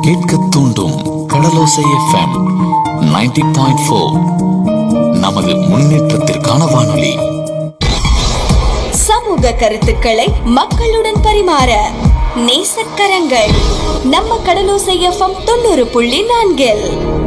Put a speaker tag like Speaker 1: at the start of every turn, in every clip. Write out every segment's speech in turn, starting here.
Speaker 1: கேட்க தூண்டும் கடலோசை FM 90.4 point four நமது முன்னேற்றத்திற்கான வானொலி
Speaker 2: சமூக கருத்துக்களை மக்களுடன் பரிமாற நேசக்கரங்கள் நம்ம கடலோசை எஃப்எம் தொண்ணூறு புள்ளி நான்கில்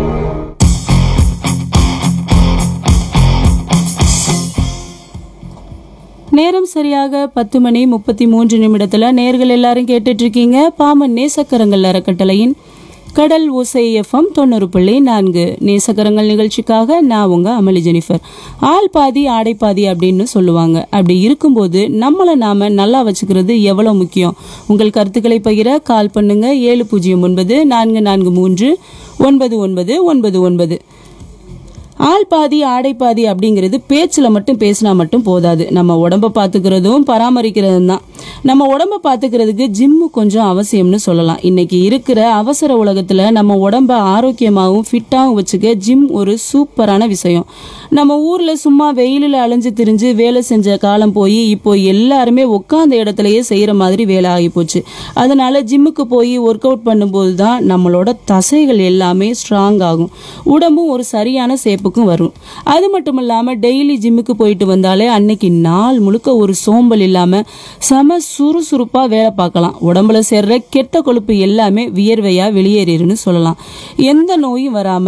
Speaker 3: நேரம் சரியாக பத்து மணி முப்பத்தி மூன்று நிமிடத்துல நேர்கள் எல்லாரும் கேட்டுட்டு இருக்கீங்க பாமன் நேசக்கரங்கள் அறக்கட்டளையின் கடல் ஓசை எஃப்எம் தொண்ணூறு புள்ளி நான்கு நேசக்கரங்கள் நிகழ்ச்சிக்காக நான் உங்க அமளி ஜெனிஃபர் ஆள் பாதி ஆடை பாதி அப்படின்னு சொல்லுவாங்க அப்படி இருக்கும்போது நம்மளை நாம நல்லா வச்சுக்கிறது எவ்வளவு முக்கியம் உங்கள் கருத்துக்களை பகிர கால் பண்ணுங்க ஏழு பூஜ்ஜியம் ஒன்பது நான்கு நான்கு மூன்று ஒன்பது ஒன்பது ஒன்பது ஒன்பது ஆள் பாதி ஆடை பாதி அப்படிங்கிறது பேச்சில் மட்டும் பேசினா மட்டும் போதாது நம்ம உடம்ப பார்த்துக்கிறதும் பராமரிக்கிறதும் தான் நம்ம உடம்ப பார்த்துக்கிறதுக்கு ஜிம்மு கொஞ்சம் அவசியம்னு சொல்லலாம் இன்னைக்கு இருக்கிற அவசர உலகத்தில் நம்ம உடம்ப ஆரோக்கியமாகவும் ஃபிட்டாகவும் வச்சுக்க ஜிம் ஒரு சூப்பரான விஷயம் நம்ம ஊரில் சும்மா வெயிலில் அலைஞ்சு திரிஞ்சு வேலை செஞ்ச காலம் போய் இப்போ எல்லாருமே உட்காந்த இடத்துலயே செய்கிற மாதிரி வேலை ஆகி போச்சு அதனால ஜிம்முக்கு போய் ஒர்க் அவுட் பண்ணும்போது தான் நம்மளோட தசைகள் எல்லாமே ஸ்ட்ராங் ஆகும் உடம்பும் ஒரு சரியான சேப்புக்கும் வரும் அது மட்டும் இல்லாமல் டெய்லி ஜிம்முக்கு போயிட்டு வந்தாலே அன்னைக்கு நாள் முழுக்க ஒரு சோம்பல் இல்லாமல் செம சுறுசுறுப்பாக வேலை பார்க்கலாம் உடம்புல சேர்ற கெட்ட கொழுப்பு எல்லாமே வியர்வையாக வெளியேறிடுன்னு சொல்லலாம் எந்த நோயும் வராமல்